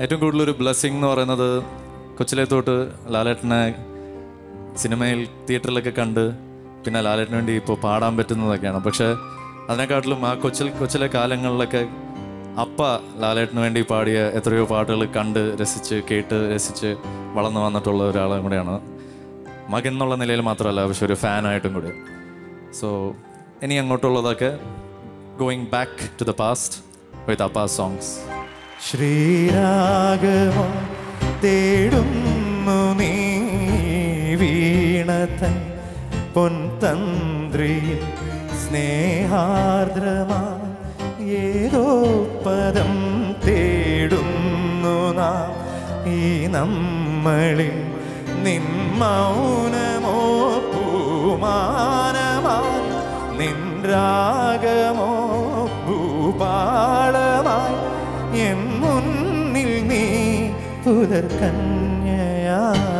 ഏറ്റവും കൂടുതൽ ഒരു ബ്ലെസ്സിങ് എന്ന് പറയുന്നത് കൊച്ചിലെ തൊട്ട് ലാലേട്ടനെ സിനിമയിൽ തിയേറ്ററിലൊക്കെ കണ്ട് പിന്നെ ലാലേട്ടന് വേണ്ടി ഇപ്പോൾ പാടാൻ പറ്റുന്നതൊക്കെയാണ് പക്ഷേ അതിനെക്കാട്ടിലും ആ കൊച്ചിൽ കൊച്ചിലെ കാലങ്ങളിലൊക്കെ അപ്പ ലാലേട്ടന് വേണ്ടി പാടിയ എത്രയോ പാട്ടുകൾ കണ്ട് രസിച്ച് കേട്ട് രസിച്ച് വളർന്നു വന്നിട്ടുള്ള ഒരാളും കൂടെയാണ് മകൻ എന്നുള്ള നിലയിൽ മാത്രമല്ല പക്ഷെ ഒരു ഫാനായിട്ടും കൂടി സോ ഇനി അങ്ങോട്ടുള്ളതൊക്കെ going back to the past with അപ്പാ സോങ്സ് ശ്രീരാഗമോ തേടുന്നു നീ വീണതൻ പൊൻതന്ത്രിയിൽ സ്നേഹാർദ്രമാ ഏതോ പദം തേടുന്നു നാം ഈ നമ്മളിൽ നിൻ മൗനമോ പൂമാനമായി നിൻ രാഗമോ ഭൂപാളമായി എൻ മുന്നിൽ നീ പുലർക്കന്യയാ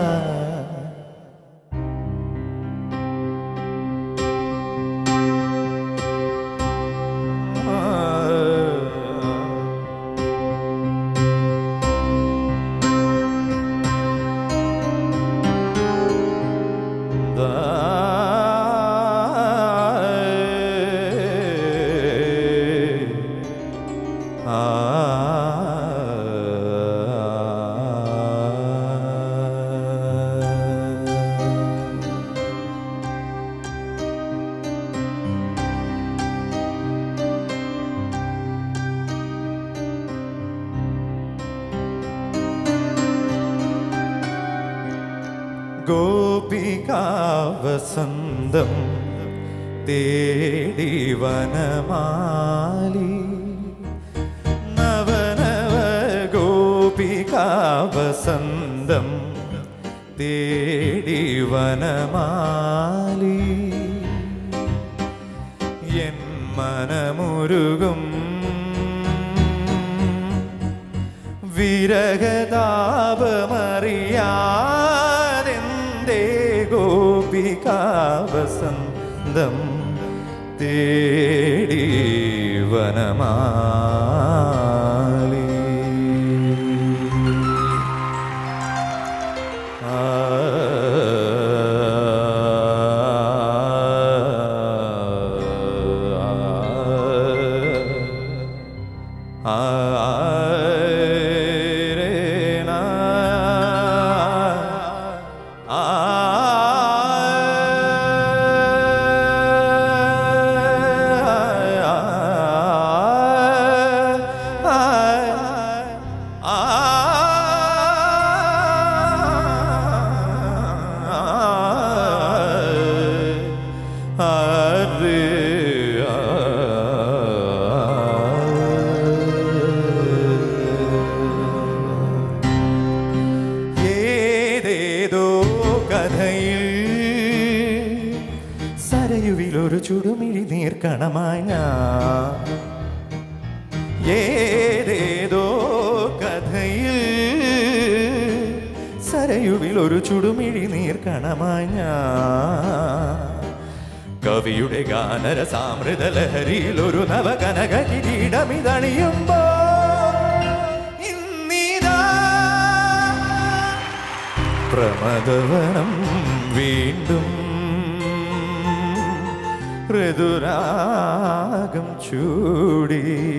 ഗോപികാവസന്തം തേടി വനമാലി നവനവ ഗോപികാവസന്തം തേടി വനമാലി എൻ മനമുരുകും വിരഹതാപമറിയാതെന്തേ ഗോപികാവസന്തം തേടി വനമാലി ആ ഏതേതോ കഥയിൽ സരയുവിൽ ഒരു ചുടുമിഴി നീർക്കണമായി ഞാൻ ഏതേതോ കഥയിൽ സരയുവിൽ ഒരു ചുടുമിഴി നീർക്കണമായി ഞാൻ കവിയുടെ ഗാനരസാമൃത ലഹരിയിൽ ഒരു നവകനക കിരീടമിതണിയുമ്പോ ഇന്നിതാ പ്രമദവനം വീണ്ടും ഋതുരാഗം ചൂടി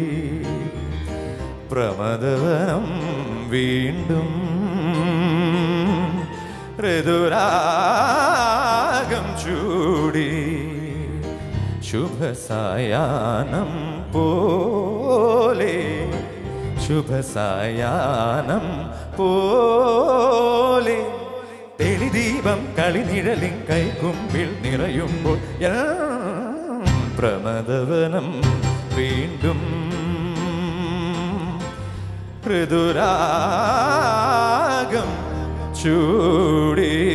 പ്രമദവനം വീണ്ടും ഋതുരാഗം ചൂടി ശുഭസായാനം പോലെ ശുഭസായാനം പോലെ തെളിദീപം കളിനിഴലിൻ കൈക്കുമ്പിൽ നിറയുമ്പോൾ എല്ലാം പ്രമദവനം വീണ്ടും ഋതുരാഗം ചൂടി